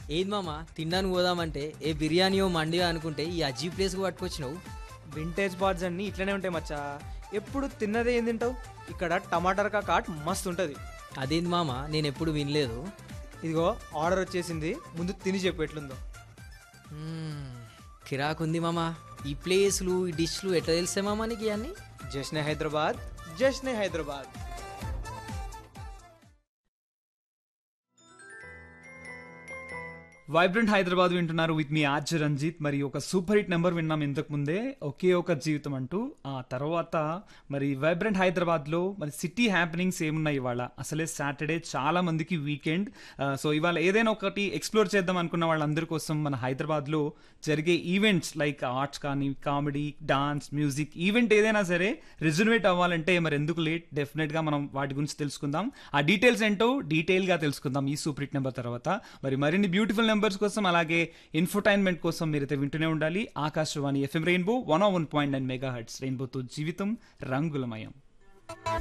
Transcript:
ఏది మామ తినడానికి పోదామంటే ఏ బిర్యానీయో మండియో అనుకుంటే ఈ అజీ ప్లేస్కి పట్టుకొచ్చినావు వింటేజ్ బార్డ్స్ అన్నీ ఇట్లనే ఉంటాయి మచ్చా ఎప్పుడు తిన్నదే ఏం తింటావు ఇక్కడ టమాటర్ కాట్ మస్తు ఉంటుంది అదేంది మామ నేను ఎప్పుడు వినలేదు ఇదిగో ఆర్డర్ వచ్చేసింది ముందు తిని చెప్పు ఎట్లుందో మ్మ్, కిరాకుంది మామ ఈ ప్లేస్లు ఈ డిష్లు ఎట్లా తెలిసే మామ నీకు ఇవన్నీ జశ్నే హైదరాబాద్ జశ్నే హైదరాబాద్ వైబ్రెంట్ హైదరాబాద్ వింటున్నారు విత్ మీ ఆర్జ రంజిత్ మరి ఒక సూపర్ హిట్ నెంబర్ విన్నాం ఇంతకు ముందే ఒకే ఒక జీవితం అంటూ ఆ తర్వాత మరి వైబ్రెంట్ హైదరాబాద్ లో మరి సిటీ హ్యాపెనింగ్స్ ఏమున్నాయి ఇవాళ అసలే సాటర్డే చాలా మందికి వీకెండ్ సో ఇవాళ ఏదైనా ఒకటి ఎక్స్ప్లోర్ చేద్దాం అనుకున్న వాళ్ళందరి కోసం మన హైదరాబాద్ లో జరిగే ఈవెంట్స్ లైక్ ఆర్ట్స్ కానీ కామెడీ డాన్స్ మ్యూజిక్ ఈవెంట్ ఏదైనా సరే రిజర్వేట్ అవ్వాలంటే మరి ఎందుకు లేట్ డెఫినెట్ గా మనం వాటి గురించి తెలుసుకుందాం ఆ డీటెయిల్స్ ఏంటో డీటెయిల్ గా తెలుసుకుందాం ఈ సూపర్ హిట్ నెంబర్ తర్వాత మరి మరిన్ని బ్యూటిఫుల్ నెంబర్స్ కోసం అలాగే ఇన్ఫర్టైన్మెంట్ కోసం మీరైతే వింటూనే ఉండాలి Akashvani FM rainbow one one point nine megahertz రెయిన్బోతో జీవితం రంగులమయం